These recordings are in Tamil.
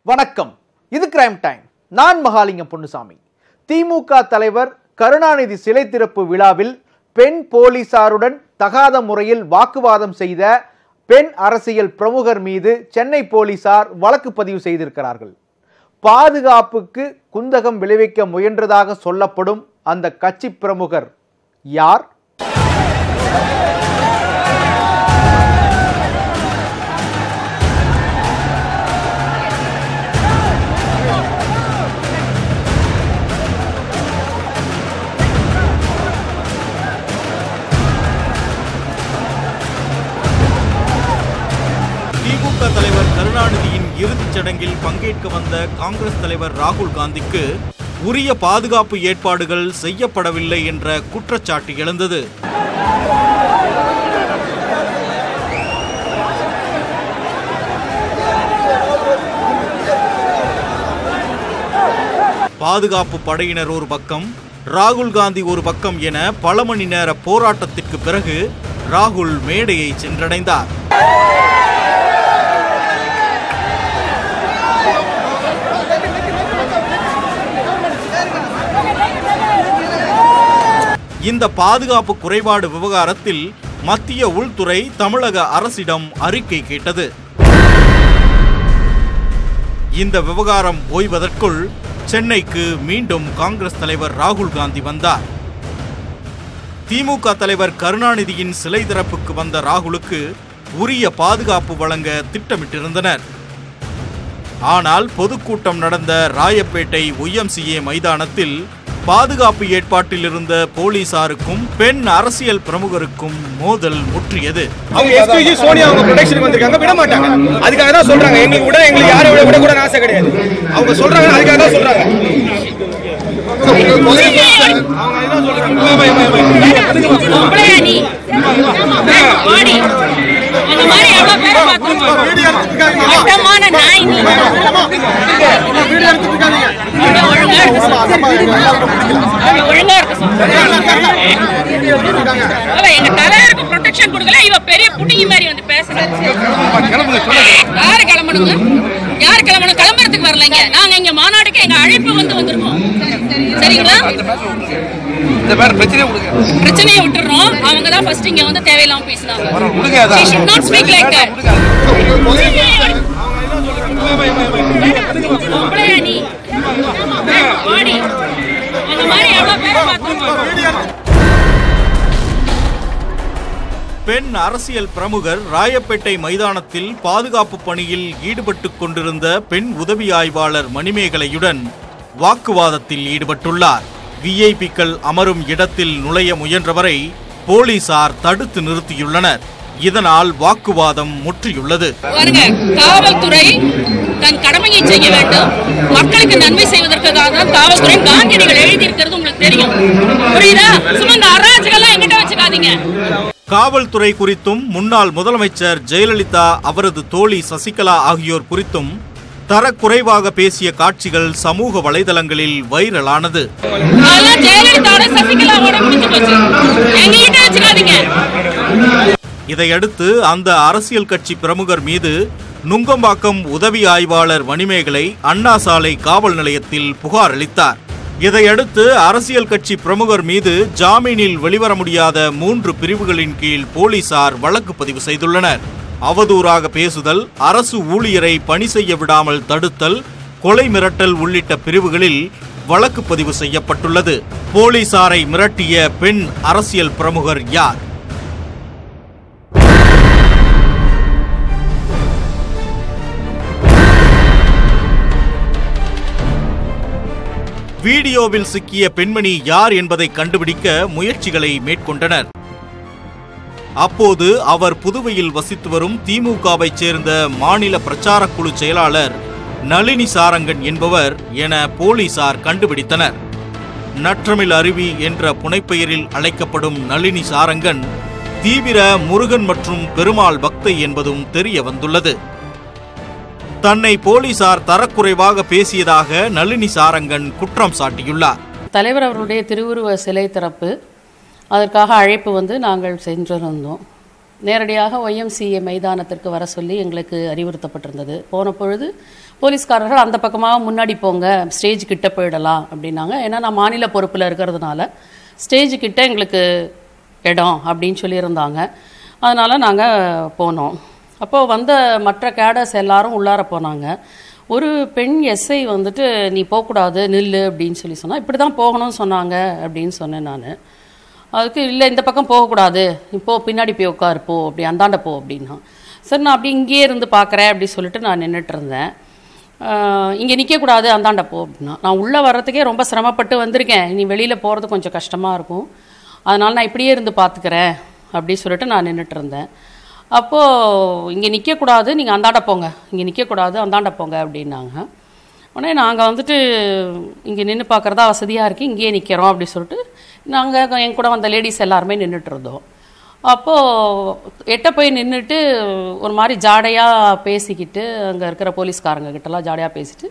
வணக்கம் இது கிரைம் டைம் நான் மகாலிங்கம் பொன்னுசாமி திமுக தலைவர் கருணாநிதி சிலை திறப்பு விழாவில் பெண் போலீசாருடன் தகாத முறையில் வாக்குவாதம் செய்த பெண் அரசியல் பிரமுகர் மீது சென்னை போலீசார் வழக்கு பதிவு செய்திருக்கிறார்கள் பாதுகாப்புக்கு குந்தகம் விளைவிக்க முயன்றதாக சொல்லப்படும் அந்த கட்சி பிரமுகர் யார் திமுக தலைவர் கருணாநிதியின் இறுதிச் சடங்கில் பங்கேற்க வந்த காங்கிரஸ் தலைவர் ராகுல் காந்திக்கு உரிய பாதுகாப்பு ஏற்பாடுகள் செய்யப்படவில்லை என்ற குற்றச்சாட்டு எழுந்தது பாதுகாப்பு படையினர் ஒரு பக்கம் ராகுல் காந்தி ஒரு பக்கம் என பல மணி நேர போராட்டத்திற்கு பிறகு ராகுல் மேடையை சென்றடைந்தார் இந்த பாதுகாப்பு குறைபாடு விவகாரத்தில் மத்திய உள்துறை தமிழக அரசிடம் அறிக்கை கேட்டது இந்த விவகாரம் ஓய்வதற்குள் சென்னைக்கு மீண்டும் காங்கிரஸ் தலைவர் ராகுல் காந்தி வந்தார் திமுக தலைவர் கருணாநிதியின் சிலை திறப்புக்கு வந்த ராகுலுக்கு உரிய பாதுகாப்பு வழங்க திட்டமிட்டிருந்தனர் ஆனால் பொதுக்கூட்டம் நடந்த ராயப்பேட்டை ஒய்எம்சிஏ மைதானத்தில் பாதுகாப்பு ஏற்பாட்டில் இருந்த போலீசாருக்கும் பெண் அரசியல் பிரமுகருக்கும் மோதல் முற்றியது அவங்க எஸ்பிஜி சோனியா அவங்க ப்ரொடெக்ஷனுக்கு வந்திருக்காங்க விட மாட்டாங்க அதுக்காக தான் சொல்றாங்க எங்களுக்கு விட எங்களுக்கு யாரும் விட விட கூட ஆசை கிடையாது அவங்க சொல்றாங்க அதுக்காக தான் சொல்றாங்க அவங்க அதுதான் சொல்றாங்க பொம்பளையா நீ? வாடி. அந்த மாதிரி எவ்வளவு பேரை பார்த்திருக்கோம். மட்டமான நாய் நீ. இவ்வளவு ஒழுங்கா இருக்க சொல்லு. இவ்வளவு ஒழுங்கா இருக்க சொல்லு. அவ எங்க தலைவருக்கு protection கொடுக்கல, இவ பெரிய புடிங்கி மாதிரி வந்து பேசுறா. யாரு கிளம்பணுங்க? யாரு கிளம்பணும்? கிளம்புறதுக்கு வரலைங்க. நாங்க இங்க மாநாடுக்கு எங்க அழைப்பு வந்து வந்திருக்கோம் சரிங்களா இந்த பேர் பிரச்சனை கொடுங்க பிரச்சனையை விட்டுறோம் அவங்க தான் ஃபர்ஸ்ட் இங்க வந்து தேவையில்லாம பேசினாங்க கொடுங்க அதான். She should not speak like that. பொம்பளையா நீ? வாடி. அந்த மாதிரி எவ்வளவு பேரை பார்த்திருக்கோம். பெண் அரசியல் பிரமுகர் ராயப்பேட்டை மைதானத்தில் பாதுகாப்பு பணியில் ஈடுபட்டுக் கொண்டிருந்த பெண் உதவி ஆய்வாளர் மணிமேகலையுடன் வாக்குவாதத்தில் ஈடுபட்டுள்ளார் விஐபிக்கள் அமரும் இடத்தில் நுழைய முயன்றவரை போலீசார் தடுத்து நிறுத்தியுள்ளனர் இதனால் வாக்குவாதம் முற்றியுள்ளது பாருங்க காவல்துறை தன் கடமையை செய்ய வேண்டும் மக்களுக்கு நன்மை செய்வதற்காக தான் காவல்துறை காந்தியடிகள் எழுதியிருக்கிறது உங்களுக்கு தெரியும் புரியுதா சும்மா இந்த அராஜகெல்லாம் எங்கிட்ட வச்சுக்காதீங்க காவல்துறை குறித்தும் முன்னாள் முதலமைச்சர் ஜெயலலிதா அவரது தோழி சசிகலா ஆகியோர் குறித்தும் தரக்குறைவாக பேசிய காட்சிகள் சமூக வலைதளங்களில் வைரலானது அதெல்லாம் ஜெயலலிதாவோட சசிகலாவோட முடிஞ்சு போச்சு எங்ககிட்ட வச்சுக்காதீங்க இதையடுத்து அந்த அரசியல் கட்சி பிரமுகர் மீது நுங்கம்பாக்கம் உதவி ஆய்வாளர் மணிமேகலை அண்ணா சாலை காவல் நிலையத்தில் புகார் அளித்தார் இதையடுத்து அரசியல் கட்சி பிரமுகர் மீது ஜாமீனில் வெளிவர முடியாத மூன்று பிரிவுகளின் கீழ் போலீசார் வழக்கு பதிவு செய்துள்ளனர் அவதூறாக பேசுதல் அரசு ஊழியரை பணி செய்ய விடாமல் தடுத்தல் கொலை மிரட்டல் உள்ளிட்ட பிரிவுகளில் வழக்கு பதிவு செய்யப்பட்டுள்ளது போலீசாரை மிரட்டிய பெண் அரசியல் பிரமுகர் யார் வீடியோவில் சிக்கிய பெண்மணி யார் என்பதை கண்டுபிடிக்க முயற்சிகளை மேற்கொண்டனர் அப்போது அவர் புதுவையில் வசித்து வரும் திமுகவைச் சேர்ந்த மாநில பிரச்சாரக் குழு செயலாளர் நளினி சாரங்கன் என்பவர் என போலீசார் கண்டுபிடித்தனர் நற்றமிழ் அருவி என்ற புனைப்பெயரில் அழைக்கப்படும் நளினி சாரங்கன் தீவிர முருகன் மற்றும் பெருமாள் பக்தை என்பதும் தெரிய வந்துள்ளது தன்னை போலீசார் தரக்குறைவாக பேசியதாக நளினி சாரங்கன் குற்றம் சாட்டியுள்ளார் தலைவர் அவருடைய திருவுருவ சிலை திறப்பு அதற்காக அழைப்பு வந்து நாங்கள் சென்றிருந்தோம் நேரடியாக ஒய்எம்சிஏ மைதானத்திற்கு வர சொல்லி எங்களுக்கு அறிவுறுத்தப்பட்டிருந்தது போன பொழுது போலீஸ்காரர்கள் அந்த பக்கமாக முன்னாடி போங்க ஸ்டேஜ் கிட்ட போயிடலாம் அப்படின்னாங்க ஏன்னா நான் மாநில பொறுப்பில் இருக்கிறதுனால ஸ்டேஜ் கிட்ட எங்களுக்கு இடம் அப்படின்னு சொல்லியிருந்தாங்க அதனால் நாங்கள் போனோம் அப்போது வந்த மற்ற கேடர்ஸ் எல்லாரும் உள்ளார போனாங்க ஒரு பெண் எஸ்ஐ வந்துட்டு நீ போகக்கூடாது நில்லு அப்படின்னு சொல்லி சொன்னா இப்படி தான் போகணும்னு சொன்னாங்க அப்படின்னு சொன்னேன் நான் அதுக்கு இல்லை இந்த பக்கம் போகக்கூடாது நீ போ பின்னாடி போய் உட்காரு போ அப்படி அந்தாண்ட போ அப்படின்னா சரி நான் அப்படி இங்கேயே இருந்து பார்க்குறேன் அப்படி சொல்லிட்டு நான் நின்றுட்டு இருந்தேன் இங்கே நிற்கக்கூடாது அந்தாண்ட போ அப்படின்னா நான் உள்ளே வர்றதுக்கே ரொம்ப சிரமப்பட்டு வந்திருக்கேன் நீ வெளியில் போகிறது கொஞ்சம் கஷ்டமாக இருக்கும் அதனால் நான் இப்படியே இருந்து பார்த்துக்கிறேன் அப்படி சொல்லிட்டு நான் நின்றுட்டு இருந்தேன் அப்போது இங்கே நிற்கக்கூடாது நீங்கள் அந்தாண்ட போங்க இங்கே நிற்கக்கூடாது அந்தாண்ட போங்க அப்படின்னாங்க உடனே நாங்கள் வந்துட்டு இங்கே நின்று பார்க்குறதா வசதியாக இருக்குது இங்கேயே நிற்கிறோம் அப்படி சொல்லிட்டு நாங்கள் என் கூட வந்த லேடிஸ் எல்லாருமே நின்றுட்டு இருந்தோம் அப்போது எட்ட போய் நின்றுட்டு ஒரு மாதிரி ஜாடையாக பேசிக்கிட்டு அங்கே இருக்கிற போலீஸ்காரங்க கிட்டலாம் ஜாடையாக பேசிட்டு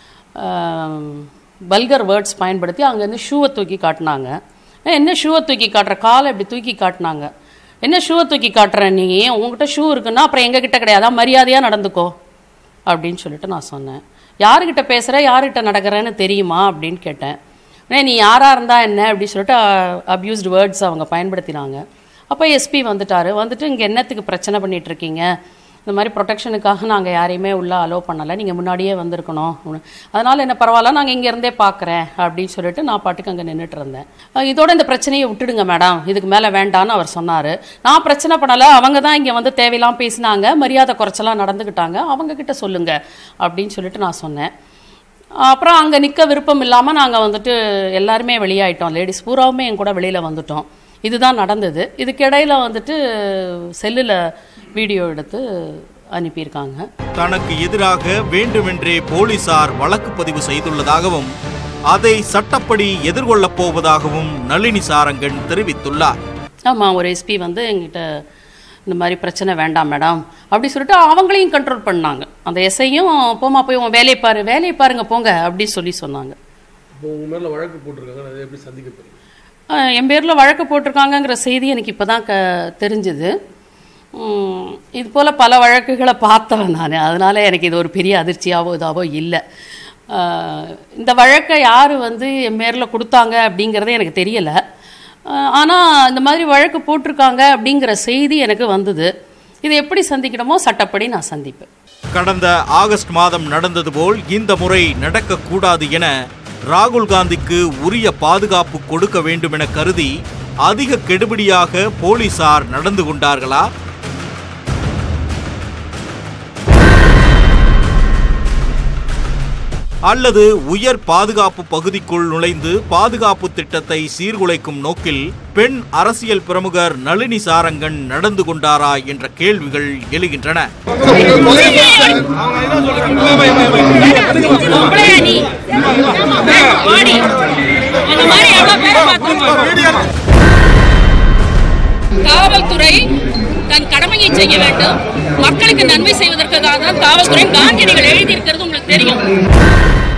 பல்கர் வேர்ட்ஸ் பயன்படுத்தி அங்கேருந்து ஷூவை தூக்கி காட்டினாங்க "ஏய், என்ன ஷூவை தூக்கி காட்டுற காலை இப்படி தூக்கி காட்டினாங்க என்ன ஷூவை தூக்கி காட்டுற நீ உங்ககிட்ட ஷூ இருக்குன்னா அப்புறம் எங்ககிட்ட கிடையாதா மரியாதையாக நடந்துக்கோ அப்படின்னு சொல்லிட்டு நான் சொன்னேன் யாருக்கிட்ட பேசுகிற யாருக்கிட்ட நடக்கிறேன்னு தெரியுமா அப்படின்னு கேட்டேன் உடனே நீ யாராக இருந்தா என்ன அப்படி சொல்லிட்டு அப்யூஸ்டு வேர்ட்ஸ் அவங்க பயன்படுத்தினாங்க அப்போ எஸ்பி வந்துட்டாரு வந்துட்டு இங்கே என்னத்துக்கு பிரச்சனை பண்ணிட்டு இருக்கீங்க இந்த மாதிரி ப்ரொடெக்ஷனுக்காக நாங்கள் யாரையுமே உள்ளே அலோவ் பண்ணலை நீங்கள் முன்னாடியே வந்திருக்கணும் அதனால் என்ன பரவாயில்ல நாங்கள் இங்கேருந்தே பார்க்குறேன் அப்படின்னு சொல்லிட்டு நான் பாட்டுக்கு அங்கே நின்றுட்டு இருந்தேன் அஹ் இதோட இந்த பிரச்சனையை விட்டுடுங்க மேடம் இதுக்கு மேலே வேண்டான்னு அவர் சொன்னார் நான் பிரச்சனை பண்ணலை அவங்க தான் இங்கே வந்து தேவையில்லாம் பேசினாங்க மரியாதை குறைச்சலாம் நடந்துக்கிட்டாங்க அவங்க கிட்ட சொல்லுங்க அப்படின்னு சொல்லிட்டு நான் சொன்னேன் அப்புறம் அங்கே நிற்க விருப்பம் இல்லாமல் நாங்கள் வந்துட்டு எல்லாருமே வெளியாயிட்டோம் லேடிஸ் பூராவுமே என் கூட வெளியில் வந்துட்டோம் இதுதான் நடந்தது இதுக்கு இடையில வந்துட்டு செல்லில் வீடியோ எடுத்து அனுப்பியிருக்காங்க தனக்கு எதிராக வேண்டுமென்றே போலீசார் வழக்கு பதிவு செய்துள்ளதாகவும் அதை சட்டப்படி எதிர்கொள்ளப் போவதாகவும் நளினி சாரங்கன் தெரிவித்துள்ளார் ஆமாம் ஒரு எஸ்பி வந்து எங்கிட்ட இந்த மாதிரி பிரச்சனை வேண்டாம் மேடம் அப்படி சொல்லிட்டு அவங்களையும் கண்ட்ரோல் பண்ணாங்க அந்த எஸ்ஐயும் போமா போய் உன் வேலையை பாரு வேலையை பாருங்க போங்க அப்படி சொல்லி சொன்னாங்க இப்போ உங்க மேல வழக்கு போட்டிருக்காங்க அதை எப்படி சந்திக்க போறீங்க ஆஹ் என் பேரில் வழக்கு போட்டிருக்காங்கங்கிற செய்தி எனக்கு இப்போ தான் க தெரிஞ்சுது உம், இது போல் பல வழக்குகளை பார்த்தவன் நான் அதனால எனக்கு இது ஒரு பெரிய அதிர்ச்சியாவோ இதாவோ இல்லை ஆஹ் இந்த வழக்கை யார் வந்து என் பேரில் கொடுத்தாங்க அப்படிங்கிறதே எனக்கு தெரியலை ஆனால் இந்த மாதிரி வழக்கு போட்டிருக்காங்க அப்படிங்கிற செய்தி எனக்கு வந்தது இது எப்படி சந்திக்கணுமோ சட்டப்படி நான் சந்திப்பேன் கடந்த ஆகஸ்ட் மாதம் நடந்தது போல் இந்த முறை நடக்கக்கூடாது என ராகுல் காந்திக்கு உரிய பாதுகாப்பு கொடுக்க வேண்டும் என கருதி அதிக கெடுபிடியாக போலீசார் நடந்து கொண்டார்களா அல்லது உயர் பாதுகாப்பு பகுதிக்குள் நுழைந்து பாதுகாப்பு திட்டத்தை சீர்குலைக்கும் நோக்கில் பெண் அரசியல் பிரமுகர் நளினி சாரங்கன் நடந்து கொண்டாரா என்ற கேள்விகள் எழுகின்றன பொம்பளையா நீ? வாடி. இந்த மாதிரி எவ்வளவு பேரை பார்த்திருக்கோம். காவல்துறை தன் கடமையை செய்ய வேண்டும் மக்களுக்கு நன்மை செய்வதற்காக தான் காவல்துறை காந்தியடிகள் எழுதியிருக்கிறது உங்களுக்கு தெரியும்